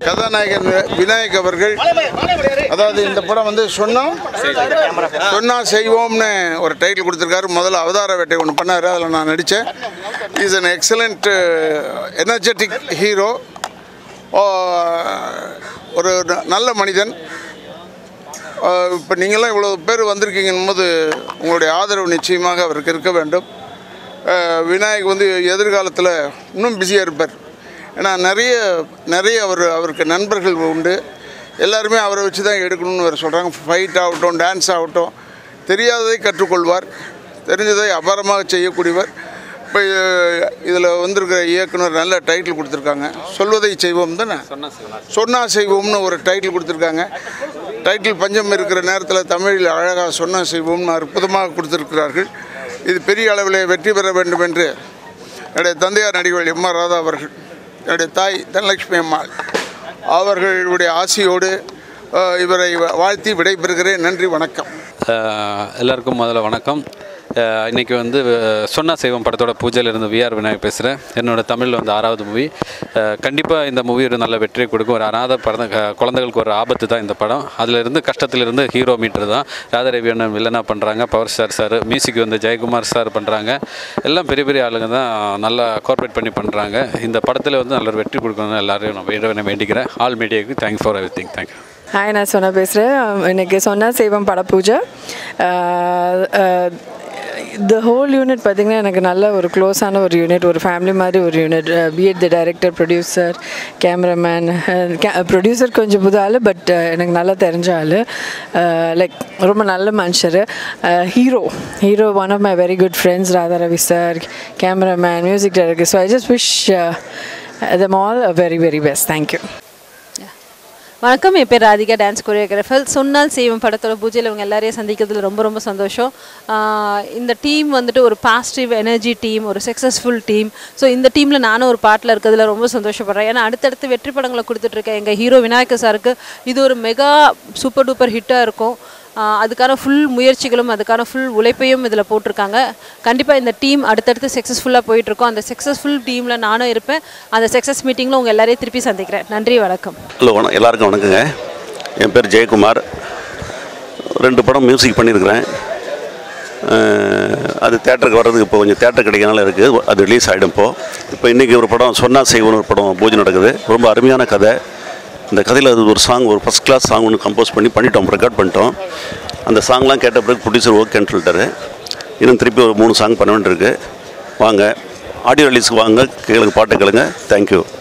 கதாநாயகன் விநாயக் அவர்கள் அதாவது இந்த படம் வந்து சொன்னா சொன்னா செய்வோம்னு ஒரு டைட்டில் கொடுத்துருக்காரு முதல்ல அவதார வேட்டை ஒன்று பண்ணார் அதில் நான் நடித்தேன் is an excellent energetic hero ஒரு ந- நல்ல மனிதன் இப்போ நீங்களாம் இவ்வளோ பேர் வந்திருக்கீங்கன்னும் போது உங்களுடைய ஆதரவு நிச்சயமாக அவருக்கு இருக்க வேண்டும் அஹ், விநாயக் வந்து எதிர்காலத்தில் இன்னும் பிஸியாக இருப்பார் ஏன்னா நிறைய நிறைய அவர் அவருக்கு நண்பர்கள் உண்டு எல்லாருமே அவரை வச்சு தான் எடுக்கணும்னு அவர் சொல்கிறாங்க ஃபைட் ஆகட்டும் டான்ஸ் ஆகட்டும் தெரியாததை கற்றுக்கொள்வார் தெரிஞ்சதை அபாரமாக செய்யக்கூடியவர் இப்போ இதில் வந்திருக்கிற இயக்குனர் நல்ல டைட்டில் கொடுத்துருக்காங்க சொல்வதை செய்வோம் தானே சொன்னா செய்வோம்னு ஒரு டைட்டில் கொடுத்துருக்காங்க டைட்டில் பஞ்சம் இருக்கிற நேரத்தில் தமிழில் அழகாக சொன்னா செய்வோம்னு அற்புதமாக கொடுத்துருக்கிறார்கள் இது பெரிய அளவில் வெற்றி பெற வேண்டும் என்று என்னுடைய தந்தையார் நடிகர்கள் எம் ஆர் ராதா அவர்கள் என்னுடைய தாய் தனலட்சுமி அம்மாள் அவர்களுடைய ஆசையோடு அஹ், இவரை வாழ்த்தி விடைபெறுகிறேன் நன்றி வணக்கம் அஹ் எல்லாருக்கும் முதல்ல வணக்கம் அஹ் இன்னைக்கு வந்து அஹ், சொன்னா செய்வோம் படத்தோட பூஜையில் இருந்து விஆர் விநாயக் பேசுகிறேன் என்னோட தமிழில் வந்து ஆறாவது மூவி கண்டிப்பாக இந்த மூவி ஒரு நல்ல வெற்றியை கொடுக்கும் ஒரு அநாத படம் க- குழந்தைகளுக்கு ஒரு ஆபத்து தான் இந்த படம் அதில் இருந்து கஷ்டத்திலிருந்து ஹீரோ மீட்டர் தான் ராதாரவி அண்ணன் வில்லனாக பண்ணுறாங்க பவர் ஸ்டார் சார் மியூசிக் வந்து ஜெயக்குமார் சார் பண்ணுறாங்க எல்லாம் பெரிய பெரிய ஆளுங்க தான் நல்லா கோஆப்ரேட் பண்ணி பண்ணுறாங்க இந்த படத்தில் வந்து நல்ல ஒரு வெற்றி கொடுக்கணும்னு எல்லாரையும் நான் இறைவனை வேண்டிக்கிறேன் ஆல் மீடியாவுக்கு thanks for everything thank you hi நான் சொன்ன பேசுகிறேன் இன்னைக்கு சொன்னா செய்வோம் பட பூஜை த ஹோல் யூனிட் பார்த்திங்கன்னா எனக்கு நல்ல ஒரு க்ளோஸான ஒரு யூனிட் ஒரு ஃபேமிலி மாதிரி ஒரு யூனிட் பிஎட் the director producer cameraman producer கொஞ்சம் புது ஆள் பட் எனக்கு நல்லா தெரிஞ்ச ஆள் லைக் ரொம்ப நல்ல மனுஷர் hero hero one of my very good friends Radha Ravi sir cameraman music director so I just wish them all very very best thank you வணக்கம் என் பேர் ராதிகா டான்ஸ் கொரியோகிராஃபர் சொன்னால் செய்வோம் படத்தோட பூஜையில் இவங்க எல்லாரையும் சந்திக்கிறதுல ரொம்ப ரொம்ப சந்தோஷம் ஆஹ் இந்த டீம் வந்துட்டு ஒரு பாசிட்டிவ் எனர்ஜி டீம் ஒரு சக்ஸஸ்ஃபுல் டீம் ஸோ இந்த டீமில் நானும் ஒரு பாட்டில் இருக்கிறதுல ரொம்ப சந்தோஷப்படுறேன் ஏன்னா அடுத்தடுத்து வெற்றி படங்களை கொடுத்துட்ருக்கேன் எங்கள் ஹீரோ விநாயகர் சாருக்கு இது ஒரு மெகா சூப்பர் டூப்பர் ஹிட்டாக இருக்கும் ஆஹ் அதுக்கான ஃபுல் முயற்சிகளும் அதுக்கான ஃபுல் உழைப்பையும் இதில் போட்டிருக்காங்க கண்டிப்பாக இந்த டீம் அடுத்தடுத்து சக்ஸஸ்ஃபுல்லாக போயிட்டுருக்கோம் அந்த சக்ஸஸ்ஃபுல் டீமில் நானும் இருப்பேன் அந்த சக்ஸஸ் மீட்டிங்கில் உங்கள் எல்லாரையும் திருப்பி சந்திக்கிறேன் நன்றி வணக்கம் ஹலோ வணக்கம் எல்லாருக்கும் வணக்கங்க என் பேர் ஜெயக்குமார் ரெண்டு படம் மியூசிக் பண்ணியிருக்கிறேன் அஹ் அது தேட்டருக்கு வர்றதுக்கு இப்போ கொஞ்சம் தேட்டர் கிடைக்கனால இருக்குது அது ரிலீஸ் ஆகிடும் இப்போ இப்போ இன்றைக்கி ஒரு படம் சொன்னா செய்வோன்னு ஒரு படம் பூஜை நடக்குது ரொம்ப அருமையான கதை இந்த கதையில் அது ஒரு சாங் ஒரு ஃபஸ்ட் கிளாஸ் சாங் ஒன்று கம்போஸ் பண்ணி பண்ணிட்டோம் ரெக்கார்ட் பண்ணிட்டோம் அந்த சாங்லாம் கேட்ட பிறகு ப்ரொடியூசர் ஓகேன்னு சொல்லிட்டாரு இன்னும் திருப்பி ஒரு மூணு சாங் பண்ண வேண்டியிருக்கு வாங்க ஆடியோ ரிலீஸ்க்கு வாங்க கேளுங்க பாட்டு கேளுங்க தேங்க்யூ